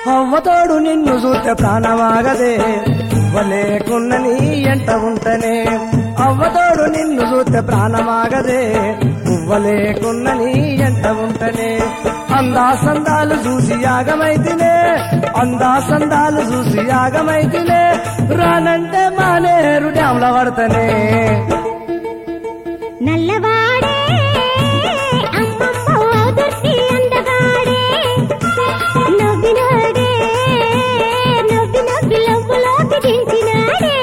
అవ్వతోడు నిన్ను చూస్తే ప్రాణమాగదే వలేకున్న నీ ఎంట ఉంటనే అవ్వతోడు నిన్ను చూస్తే ప్రాణమాగదే పువ్వలేకున్న నీ ఎంట ఉంటనే అందా సందాలు చూసి యాగమైతినే అందా సందాలు చూసి యాగమైతినే రానంటే మానేరు డ్యాంల పడతనే నల్లవాడే అమ్మమ్మ దుర్తి అందగాడే నవ్వినాడే నవ్వి నవ్వి లవ్వులోకి దించినాడే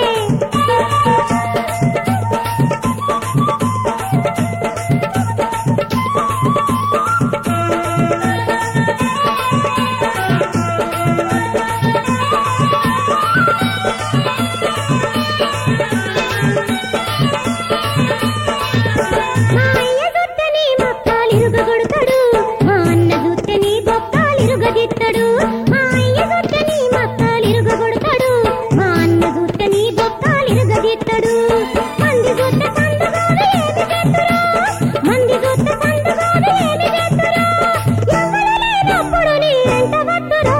మా అయ్య జుట్టని మక్కాలిరుగగొడతాడు మా అన్న జుట్టని బొక్కాలిరుగదిత్తడు మా అయ్య జుట్టని మక్కాలిరుగగొడతాడు మా అన్న జుట్టని బొక్కాలిరుగదిత్తడు మంది జుట్ట సందుగాడు ఏమి చేస్తురా మంది జుట్ట సందుగాడు ఏమి చేస్తురా ఎవరు లేనప్పుడు నీ ఎంట వద్దురా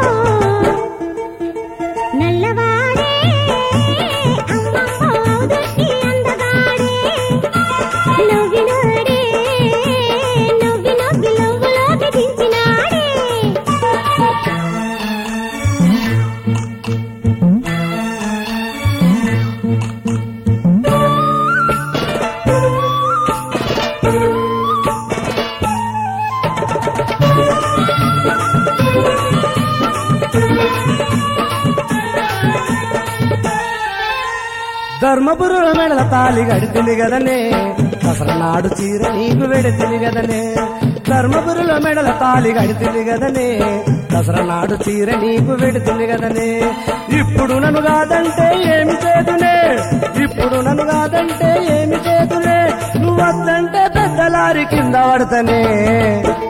నల్లవాడే అమ్మమ్మ ఔదట్టి అందగాడే నవ్వినాడే నవ్వి నవ్వి లవ్వులోకి దించినాడే ధర్మపురుల మెడల తాలి గడితిని గదనే దసరనాడు చీర నీకు వెడితిని గదనే ధర్మపురుల మెడల తాలి గడితిని గదనే దసరనాడు చీర నీకు వెడితిని గదనే ఇప్పుడు నన్ను కాదంటే ఏమి చేతునే ఇప్పుడు నన్ను కాదంటే ఏమి చేతునే నువ్వు వద్దంటే పెద్ద లారీ కింద పడతనే